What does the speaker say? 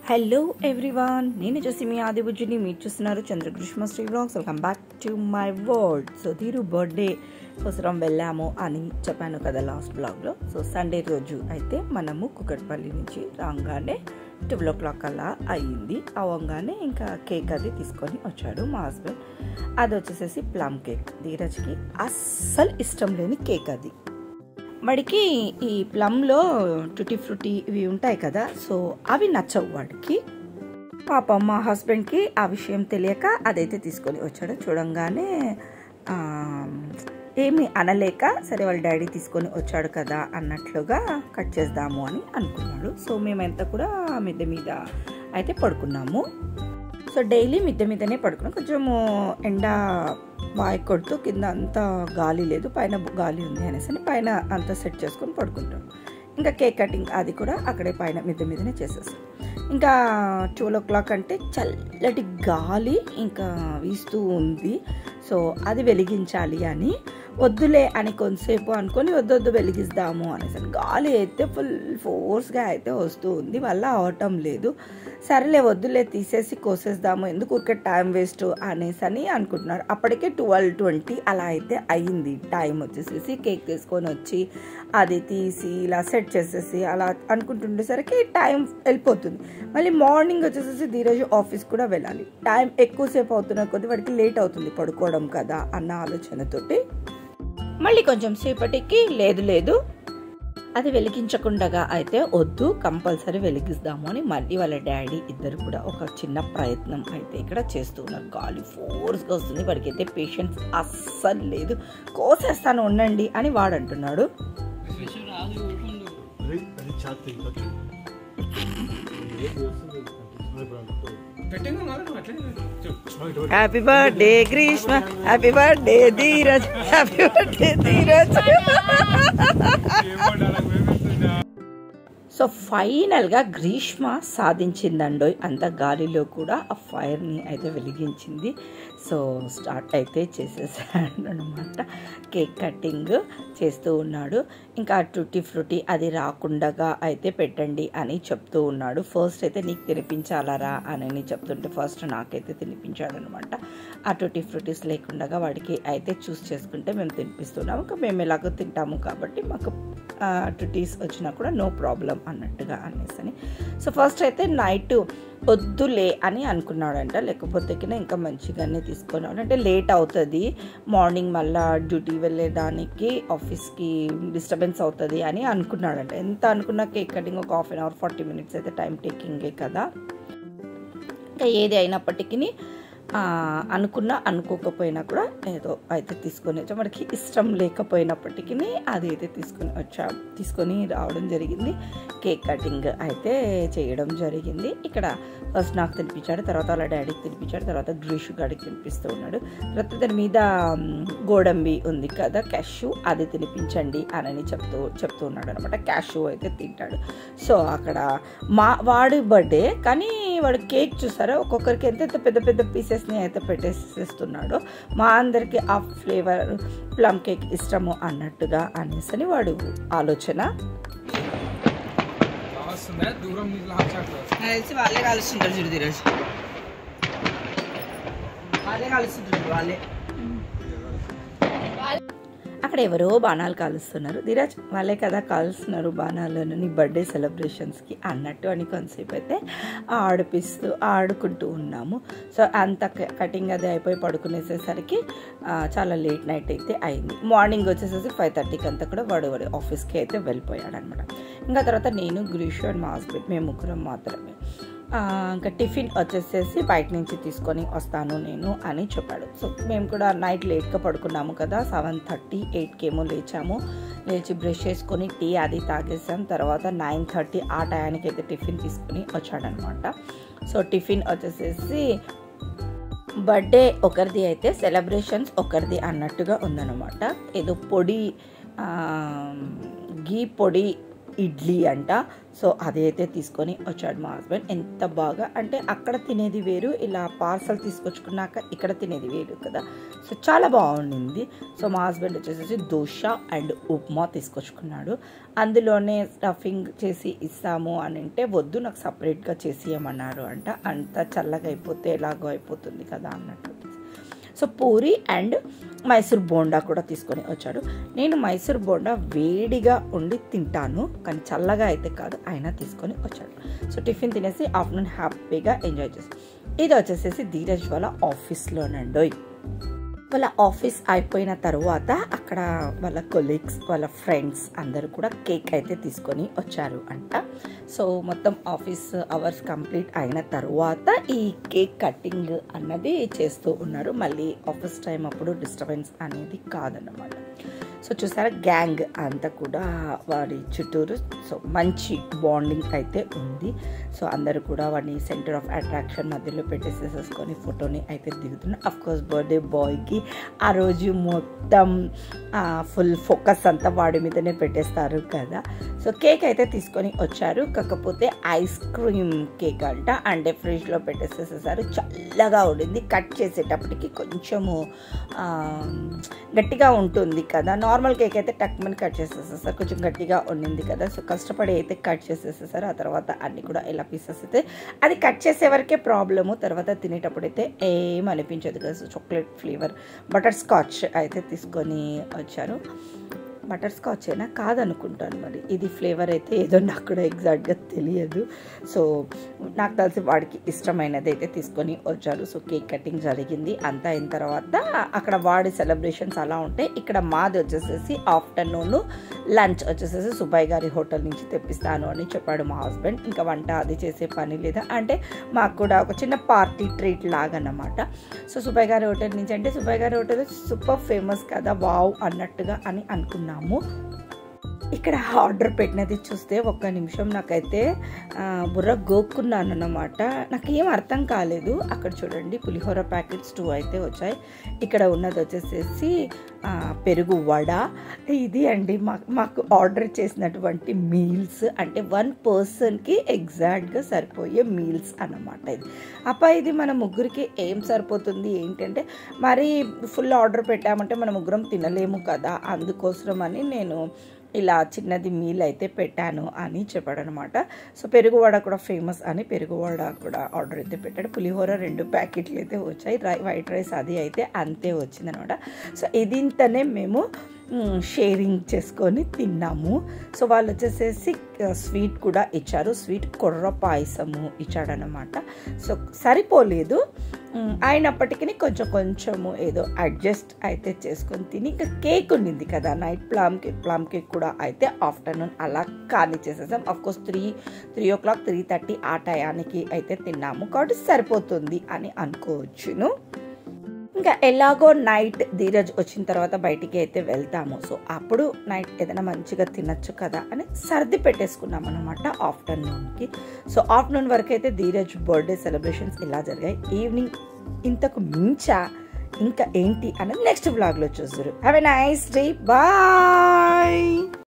Hello everyone నేను చూసి మీ ఆది బుజ్జిని మీరు చూస్తున్నారు Chandrakrishna Shri vlogs welcome back to my world so తీరు బర్త్డే కోసం వెళ్ళాము అని చెప్పాను కదా లాస్ట్ బ్లాగ్లో సో సండే రోజు అయితే మనము కుకట్పల్లి నుంచి రాగానే ట్వెల్వ్ ఓ క్లాక్ అలా అయ్యింది అవ్వగానే ఇంకా కేక్ అది తీసుకొని వచ్చాడు మా హస్బెండ్ అది వచ్చేసేసి ప్లమ్ కేక్ ధీరజ్కి అస్సలు ఇష్టం లేని కేక్ అది వాడికి ఈ ప్లమ్లో టుటీ ఫ్రూటీ ఇవి ఉంటాయి కదా సో అవి నచ్చవు వాడికి పాపం మా హస్బెండ్కి ఆ విషయం తెలియక అదైతే తీసుకొని వచ్చాడు చూడంగానే ఆ, ఏమీ అనలేక సరే వాళ్ళ డాడీ తీసుకొని వచ్చాడు కదా అన్నట్లుగా కట్ చేద్దాము అని అనుకున్నాడు సో మేమంతా కూడా మిద్దె మీద అయితే పడుకున్నాము సో డైలీ మిద్దె మీదనే పడుకున్నాం కొంచెము ఎండ బాగా కొడుతూ కింద అంతా గాలి లేదు పైన గాలి ఉంది అనేసి అని పైన అంతా సెట్ చేసుకొని పడుకుంటాం ఇంకా కేక్ కటింగ్ అది కూడా అక్కడే పైన మిద్దె మీదనే చేసేస్తాం ఇంకా ట్వెల్వ్ ఓ క్లాక్ అంటే చల్లటి గాలి ఇంకా వీస్తూ ఉంది సో అది వెలిగించాలి అని వద్దులే అని కొంతసేపు అనుకొని వద్దొద్దు వెలిగిద్దాము అనేసి గాలి అయితే ఫుల్ ఫోర్స్గా అయితే వస్తూ ఉంది వల్ల అవటం లేదు సరేలే వద్దులే తీసేసి కోసేద్దాము ఎందుకు ఊరికే టైం వేస్ట్ అనేసి అని అనుకుంటున్నారు అప్పటికే ట్వెల్వ్ ట్వంటీ అలా అయితే అయ్యింది టైం వచ్చేసేసి కేక్ తీసుకొని వచ్చి అది తీసి ఇలా సెట్ చేసేసి అలా అనుకుంటుండేసరికి టైం వెళ్ళిపోతుంది మళ్ళీ మార్నింగ్ వచ్చేసేసి ధీరజ్ ఆఫీస్ కూడా వెళ్ళాలి టైం ఎక్కువసేపు అవుతున్న కొద్దీ వాడికి లేట్ అవుతుంది పడుకోవడం కదా అన్న ఆలోచనతోటి మళ్ళీ కొంచెం సేపటికి లేదు లేదు అది వెలిగించకుండా అయితే వద్దు కంపల్సరీ వెలిగిస్తాము అని మళ్ళీ వాళ్ళ డాడీ ఇద్దరు కూడా ఒక చిన్న ప్రయత్నం అయితే ఇక్కడ చేస్తున్నారు గాలి ఫోర్స్గా వస్తుంది వాడికి అయితే పేషెన్స్ అస్సలు లేదు కోసేస్తాను ఉండండి అని వాడు అంటున్నాడు అది అది ఛాతి పట్టు పెట్టింది మళ్ళీ నువ్వు అట్లనే చెప్పు. Happy birthday Greeshma happy birthday Dheeraj happy birthday Dheeraj ఏమో నాకు భయమేస్తుందా? సో ఫైనల్గా గ్రీష్మ సాధించిందండోయ్ అంత గాలిలో కూడా ఆ ఫైర్ని అయితే వెలిగించింది సో స్టార్ట్ అయితే చేసేసాడు అనమాట కేక్ కటింగ్ చేస్తూ ఉన్నాడు ఇంకా టూటీ ఫ్రూటీ అది రాకుండా అయితే పెట్టండి అని చెప్తూ ఉన్నాడు ఫస్ట్ అయితే నీకు తినిపించాలరా అని చెప్తుంటే ఫస్ట్ నాకైతే తినిపించాడు అనమాట ఆ టూటీ ఫ్రూటీస్ లేకుండా వాడికి అయితే చూస్ చేసుకుంటే మేము తినిపిస్తున్నాము ఇంకా మేము ఎలాగో తింటాము కాబట్టి మాకు టూటీస్ వచ్చినా కూడా నో ప్రాబ్లం అన్నట్టుగా అనేసి అని సో ఫస్ట్ అయితే నైట్ వద్దులే అని అనుకున్నాడంట లేకపోతే కింద ఇంకా మంచిగానే తీసుకున్నాడు అంటే లేట్ అవుతుంది మార్నింగ్ మళ్ళా డ్యూటీ వెళ్ళేదానికి ఆఫీస్కి డిస్టర్బెన్స్ అవుతుంది అని అనుకున్నాడంట ఎంత అనుకున్నా కేక్ కటింగ్ ఒక half an hour forty minutes అయితే టైం టేకింగే కదా ఇంకా ఏది అయినప్పటికీ అనుకున్నా అనుకోకపోయినా కూడా ఏదో అయితే తీసుకొని వచ్చా మనకి ఇష్టం లేకపోయినప్పటికీ అది అయితే తీసుకొని వచ్చా తీసుకొని రావడం జరిగింది కేక్ కటింగ్ అయితే చేయడం జరిగింది ఇక్కడ ఫస్ట్ నాకు తినిపించాడు తర్వాత వాళ్ళ డాడీకి తినిపించాడు తర్వాత గ్రీషు గాడికి తినిపిస్తూ ఉన్నాడు తర్వాత దాని మీద మ్, గోడంబి ఉంది కదా క్యాషు అది తినిపించండి అని చెప్తూ చెప్తూ ఉన్నాడు అనమాట క్యాషు అయితే తింటాడు సో అక్కడ మా వాడి బర్త్డే కానీ వాడు కేక్ చూసారా ఒక్కొక్కరికి ఎంత ఎంత పెద్ద పెద్ద పీసెస్ని అయితే పెట్టేసేస్తున్నాడు మా అందరికి ఆ ఫ్లేవర్ ప్లమ్ కేక్ ఇష్టము అన్నట్టుగా అనేసి అని వాడు ఆలోచన వస్తుందా దూరం నుంచి లాచాడు తెలిసి వాళ్ళే కలుస్తుంటారు చూడు ధీరజ్ వాళ్ళే కలుస్తుంటారు వాళ్ళే అక్కడ ఎవరో బాణాలు కాలుస్తున్నారు ధీరజ్ వాళ్ళే కదా కాలుస్తున్నారు బాణాలను నీ బర్త్డే సెలబ్రేషన్స్కి అన్నట్టు అని కొంతసేపు అయితే ఆడిపిస్తూ ఆడుకుంటూ ఉన్నాము సో అంత కటింగ్ అది అయిపోయి పడుకునేసేసరికి ఆ, చాలా లేట్ నైట్ అయితే అయింది మార్నింగ్ వచ్చేసేసి ఫైవ్ థర్టీకి అంతా కూడా వాడు వాడి ఆఫీస్కి అయితే వెళ్ళిపోయాడు అనమాట ఇంకా తర్వాత నేను గ్రీషు అండ్ మా హస్బెండ్ మేము ముగ్గురం మాత్రమే ఆ, ఇంకా టిఫిన్ వచ్చేసేసి బయట నుంచి తీసుకొని వస్తాను నేను అని చెప్పాడు సో మేము కూడా నైట్ లేట్గా పడుకున్నాము కదా సెవెన్ థర్టీ ఎయిట్కి ఏమో లేచాము లేచి బ్రష్ చేసుకొని టీ అది తాగేసాం తర్వాత నైన్ థర్టీ ఆ టయానికి అయితే టిఫిన్ తీసుకుని వచ్చాడనమాట సో టిఫిన్ వచ్చేసేసి బర్త్డే ఒకరిది అయితే సెలబ్రేషన్స్ ఒకరిది అన్నట్టుగా ఉందన్నమాట ఏదో పొడి ఆ, గీ పొడి ఇడ్లీ అంట సో అదైతే తీసుకొని వచ్చాడు మా హస్బెండ్ ఎంత బాగా అంటే అక్కడ తినేది వేరు ఇలా పార్సల్ తీసుకొచ్చుకున్నాక ఇక్కడ తినేది వేరు కదా సో చాలా బాగుండింది సో మా హస్బెండ్ వచ్చేసి దోశ అండ్ ఉప్మా తీసుకొచ్చుకున్నాడు అందులోనే స్టఫింగ్ చేసి ఇస్తాము అని అంటే వద్దు నాకు సపరేట్గా చేసి ఇవ్వమన్నారు అంట అంత చల్లగా అయిపోతే ఎలాగో అయిపోతుంది కదా అన్నట్టు సో పూరి అండ్ మైసూర్ బోండా కూడా తీసుకొని వచ్చాడు నేను మైసూర్ బోండా వేడిగా ఉండి తింటాను కానీ చల్లగా అయితే కాదు అయినా తీసుకొని వచ్చాడు సో టిఫిన్ తినేసి ఆఫ్టర్నూన్ హ్యాపీగా ఎంజాయ్ చేసి ఇది వచ్చేసేసి ధీరజ్ వాళ్ళ ఆఫీస్లోనండోయ్ వాళ్ళ ఆఫీస్ అయిపోయిన తర్వాత అక్కడ వాళ్ళ కొలీగ్స్ వాళ్ళ ఫ్రెండ్స్ అందరూ కూడా కేక్ అయితే తీసుకొని వచ్చారు అంట సో మొత్తం ఆఫీస్ అవర్స్ కంప్లీట్ అయిన తర్వాత ఈ కేక్ కటింగ్ అన్నది చేస్తూ ఉన్నారు మళ్ళీ ఆఫీస్ టైం అప్పుడు డిస్టర్బెన్స్ అనేది కాదన్నమాట సో చూసారా గ్యాంగ్ అంతా కూడా వాడి చుట్టూరు సో మంచి బాండింగ్ అయితే ఉంది సో అందరూ కూడా వాడిని సెంటర్ ఆఫ్ అట్రాక్షన్ మధ్యలో పెట్టేసేసేసుకొని ఫోటోని అయితే దిగుతున్నారు అఫ్ కోర్స్ బర్త్డే బాయ్కి ఆ రోజు మొత్తం ఫుల్ ఫోకస్ అంతా వాడి మీదనే పెట్టేస్తారు కదా సో కేక్ అయితే తీసుకొని వచ్చారు కాకపోతే ఐస్ క్రీమ్ కేక్ అంట అంటే ఫ్రిడ్జ్లో పెట్టేసేసేసారు చల్లగా ఉండింది కట్ చేసేటప్పటికి కొంచెము ఆ, గట్టిగా ఉంటుంది కదా నార్మల్ కేక్ అయితే టక్మని కట్ చేసేసేసారు కొంచెం గట్టిగా ఉండింది కదా సో కష్టపడి అయితే కట్ చేసేసేసారు ఆ తర్వాత అన్ని కూడా ఇలా పీసెస్ అయితే అది కట్ చేసే వరకే ప్రాబ్లము తర్వాత తినేటప్పుడు అయితే ఏం అనిపించదు కదా so chocolate flavour butterscotch అయితే తీసుకొని వచ్చారు బటర్ స్కాచ్ అయినా కాదనుకుంటాను మరి ఇది ఫ్లేవర్ అయితే ఏదో నాకు కూడా ఎగ్జాక్ట్గా తెలియదు సో నాకు తెలిసి వాడికి ఇష్టమైనది అయితే తీసుకొని వచ్చారు సో కేక్ కటింగ్ జరిగింది అంతా అయిన తర్వాత అక్కడ వాడి సెలబ్రేషన్స్ అలా ఉంటాయి ఇక్కడ మాది వచ్చేసేసి ఆఫ్టర్నూన్ లంచ్ వచ్చేసేసి సుబ్బయ్య గారి హోటల్ నుంచి తెప్పిస్తాను అని చెప్పాడు మా హస్బెండ్ ఇంకా వంట అది చేసే పని లేదా అంటే మాకు కూడా ఒక చిన్న పార్టీ ట్రీట్ లాగా అన్నమాట సో సుబ్బయ్య గారి హోటల్ నుంచి అంటే సుబ్బయ్య గారి హోటల్ సూపర్ ఫేమస్ కదా వావ్ అన్నట్టుగా అని అనుకున్నాము ఇక్కడ ఆర్డర్ పెట్టినది చూస్తే ఒక్క నిమిషం నాకైతే ఆ, బుర్ర గోక్కున్నాను అన్నమాట నాకు ఏం అర్థం కాలేదు అక్కడ చూడండి పులిహోర ప్యాకెట్స్ టూ అయితే వచ్చాయి ఇక్కడ ఉన్నది వచ్చేసేసి ఆ, పెరుగు వడ ఇది అండి మాకు మాకు ఆర్డర్ చేసినటువంటి మీల్స్ అంటే వన్ పర్సన్కి ఎగ్జాక్ట్గా సరిపోయే మీల్స్ అన్నమాట ఇది అప్ప ఇది మన ముగ్గురికి ఏం సరిపోతుంది ఏంటంటే మరి ఫుల్ ఆర్డర్ పెట్టామంటే మన ముగ్గురం తినలేము కదా అందుకోసం అని నేను ఇలా చిన్నది మీల్ అయితే పెట్టాను అని చెప్పాడు అనమాట సో పెరుగు వడ కూడా ఫేమస్ అని పెరుగు వడ కూడా ఆర్డర్ అయితే పెట్టాడు పులిహోర రెండు ప్యాకెట్లు అయితే వచ్చాయి రై వైట్ రైస్ అది అయితే అంతే వచ్చిందనమాట సో ఇదింతనే మేము మ్, షేరింగ్ చేసుకొని తిన్నాము సో వాళ్ళు వచ్చేసేసి ఆ, స్వీట్ కూడా ఇచ్చారు స్వీట్ కొర్ర పాయసము ఇచ్చాడనమాట సో సరిపోలేదు మ్, అయినప్పటికీ కొంచెం కొంచెము ఏదో అడ్జస్ట్ అయితే చేసుకొని తిని ఇంకా కేక్ ఉండింది కదా night plum cake plum cake కూడా అయితే ఆఫ్టర్నూన్ అలా ఖాళీ చేసేసాం course three three o'clock three thirty ఆ టయానికి అయితే తిన్నాము కాబట్టి సరిపోతుంది అని అనుకోవచ్చును ఇంకా ఎలాగో నైట్ ధీరజ్ వచ్చిన తర్వాత బయటికి అయితే వెళ్తాము సో అప్పుడు నైట్ ఏదైనా మంచిగా తినచ్చు కదా అని సర్ది పెట్టేసుకున్నాం అనమాట ఆఫ్టర్నూన్కి సో ఆఫ్టర్నూన్ వరకు అయితే ధీరజ్ బర్త్డే సెలబ్రేషన్స్ ఇలా జరిగాయి ఈవినింగ్ ఇంతకు మించా ఇంకా ఏంటి అనేది నెక్స్ట్ బ్లాగ్లో చూసారు have a nice day bye